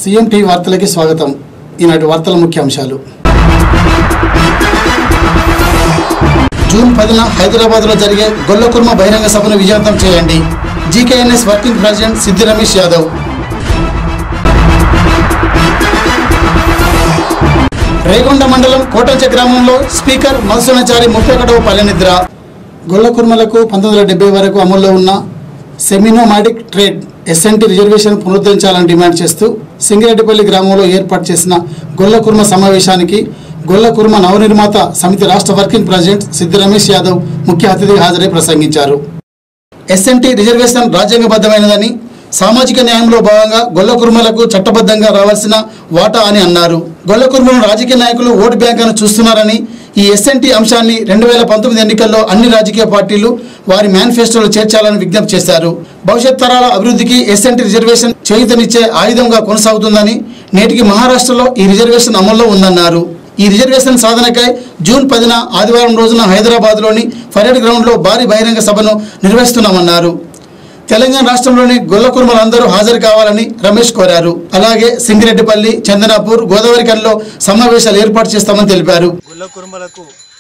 CM TV వార్తలకి స్వాగతం ఈనాటి వార్తల ముఖ్యాంశాలు జూన్ పదిన హైదరాబాద్లో జరిగే గొల్లకుర్మ బహిరంగ సభను విజయవంతం చేయండి జీకేఎన్ఎస్ వర్కింగ్ ప్రెసిడెంట్ సిద్ధి రమేష్ యాదవ్ రేగొండ మండలం కోటంచ గ్రామంలో స్పీకర్ మధుసూనాచారి ముప్పై ఒకటవ పల్లెనిద్ర గొల్లకుర్మలకు పంతొమ్మిది వందల డెబ్బై వరకు అమల్లో ఉన్న సెమినోమాటిక్ ట్రేడ్ ఎస్ఎన్టీ రిజర్వేషన్ పునరుద్ధరించాలని డిమాండ్ చేస్తూ సింగిరెడ్డిపల్లి గ్రామంలో ఏర్పాటు చేసిన గొల్లకుర్మ సమావేశానికి గొల్లకుర్మ నవనిర్మాత సమితి రాష్ట్ర వర్కింగ్ ప్రెసిడెంట్ సిద్ధి రమేష్ యాదవ్ ముఖ్య అతిథిగా హాజరై ప్రసంగించారు ఎస్ఎన్టీ రిజర్వేషన్ రాజ్యాంగబద్ధమైనదని సామాజిక న్యాయంలో భాగంగా గొల్ల కుర్మలకు చట్టబద్ధంగా రావాల్సిన వాటా అని అన్నారు గొల్ల కుర్మలను రాజకీయ నాయకులు ఓటు బ్యాంక్ అని చూస్తున్నారని ఈ ఎస్ఎన్టీ అంశాన్ని రెండు వేల పంతొమ్మిది ఎన్నికల్లో అన్ని రాజకీయ పార్టీలు వారి మేనిఫెస్టోలో చేర్చాలని విజ్ఞప్తి చేశారు భవిష్యత్ తరాల అభివృద్ధికి ఎస్ఎన్టీ రిజర్వేషన్ చేయుతనిచ్చే ఆయుధంగా కొనసాగుతుందని నేటికి మహారాష్ట్రలో ఈ రిజర్వేషన్ అమల్లో ఉందన్నారు ఈ రిజర్వేషన్ సాధనకై జూన్ పదిన ఆదివారం రోజున హైదరాబాద్లోని పరేడ్ గ్రౌండ్లో భారీ బహిరంగ సభను నిర్వహిస్తున్నామన్నారు తెలంగాణ రాష్ట్రంలోని గొల్ల కుర్మలందరూ హాజరు కావాలని రమేష్ కోరారు అలాగే సింగిరెడ్డిపల్లి చందనాపూర్ గోదావరికల్లో సమావేశాలు ఏర్పాటు చేస్తామని తెలిపారు గుల్ల కురుమలకు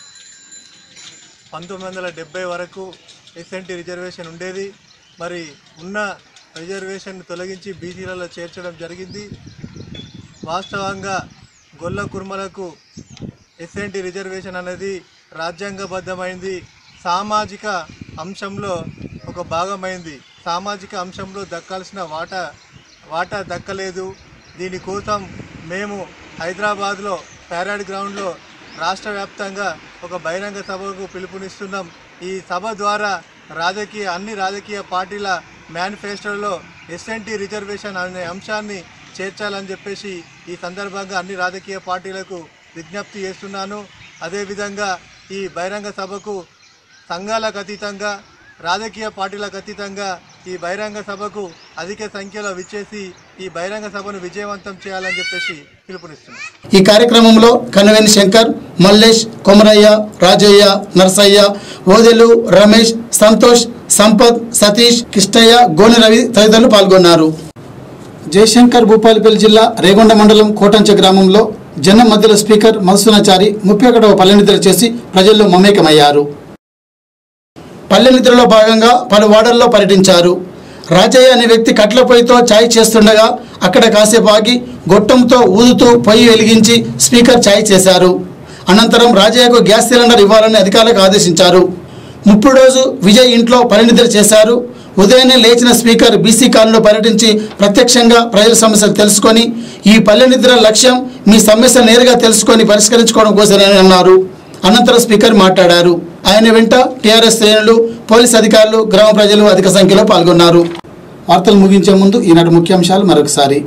పంతొమ్మిది వందల డెబ్బై వరకు ఎస్ఎన్టీ రిజర్వేషన్ ఉండేది మరి ఉన్న రిజర్వేషన్ తొలగించి బీసీలలో చేర్చడం జరిగింది వాస్తవంగా గొల్ల కుర్మలకు ఎస్ఎన్టీ రిజర్వేషన్ అనేది రాజ్యాంగబద్ధమైంది సామాజిక అంశంలో ఒక భాగమైంది సామాజిక అంశంలో దక్కాల్సిన వాటా వాటా దక్కలేదు దీనికోసం మేము హైదరాబాద్లో ప్యారాడ్ గ్రౌండ్లో రాష్ట్ర వ్యాప్తంగా ఒక బహిరంగ సభకు పిలుపునిస్తున్నాం ఈ సభ ద్వారా రాజకీయ అన్ని రాజకీయ పార్టీల మేనిఫెస్టోలో ఎస్ఎన్టీ రిజర్వేషన్ అనే అంశాన్ని చేర్చాలని చెప్పేసి ఈ సందర్భంగా అన్ని రాజకీయ పార్టీలకు విజ్ఞప్తి చేస్తున్నాను అదేవిధంగా ఈ బహిరంగ సభకు సంఘాలకు అతీతంగా రాజకీయ పార్టీలకు అతీతంగా ఈ బహిరంగ సభకు అధిక సంఖ్యలో విచ్చేసి ఈ బహిరంగ సభను విజయవంతం చేయాలని చెప్పేసి పిలుపునిస్తున్నాం ఈ కార్యక్రమంలో కనవేని శంకర్ మల్లేష్ కొమరయ్య రాజయ్య నర్సయ్య ఓదెలు రమేష్ సంతోష్ సంపత్ సతీష్ కిష్టయ్య గోని రవి తదితరులు పాల్గొన్నారు జయశంకర్ భూపాలపల్లి జిల్లా రేగొండ మండలం కోటంచ గ్రామంలో జనం మధ్యలో స్పీకర్ మధుసూనాచారి ముప్పై ఒకటవ పల్లెనిద్ర చేసి ప్రజల్లో మమేకమయ్యారు పల్లెనిద్రలో భాగంగా పలు వార్డుల్లో పర్యటించారు రాజయ్య అనే వ్యక్తి కట్ల పొయ్యితో ఛాయ్ చేస్తుండగా అక్కడ కాసేపు ఆగి గొట్టంతో ఊదుతూ పొయ్యి వెలిగించి స్పీకర్ ఛాయ్ చేశారు అనంతరం రాజయ్యకు గ్యాస్ సిలిండర్ ఇవ్వాలని అధికారులకు ఆదేశించారు ముప్పుడు రోజు విజయ్ ఇంట్లో పనినిద్ర చేశారు ఉదయాన్నే లేచిన స్పీకర్ బీసీ కాలనీలో పర్యటించి ప్రత్యక్షంగా ప్రజల సమస్యలు తెలుసుకొని ఈ పల్లె నిద్ర లక్ష్యం మీ సమస్య నేరుగా తెలుసుకొని పరిష్కరించుకోవడం కోసమని అన్నారు అనంతరం స్పీకర్ మాట్లాడారు ఆయన వెంట టీఆర్ఎస్ శ్రేణులు పోలీస్ అధికారులు గ్రామ ప్రజలు అధిక సంఖ్యలో పాల్గొన్నారు వార్తలు ముగించే ముందు ఈనాటి ముఖ్యాంశాలు మరొకసారి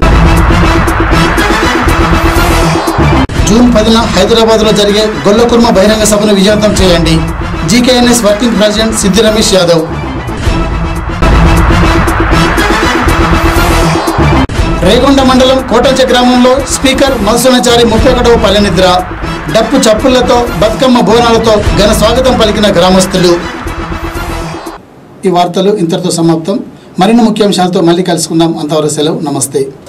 జూన్ పదిన హైదరాబాద్లో జరిగే గొల్లకుర్మ బహిరంగ సభను విజయవంతం చేయండి జీకేఎన్ఎస్ వర్కింగ్ ప్రెసిడెంట్ సిద్ధి రమేష్ యాదవ్ రేగొండ మండలం కోటంచ గ్రామంలో స్పీకర్ మధుసూనాచారి ముప్పై ఒకటవ పల్లెనిద్ర డప్పు చప్పుళ్లతో బతుకమ్మ బోనాలతో ఘన స్వాగతం పలికిన గ్రామస్తులు ఈ వార్తలు ఇంతటితో సమాప్తం మరిన్ని ముఖ్యాంశాలతో మళ్ళీ కలుసుకుందాం అంతవరకు సెలవు నమస్తే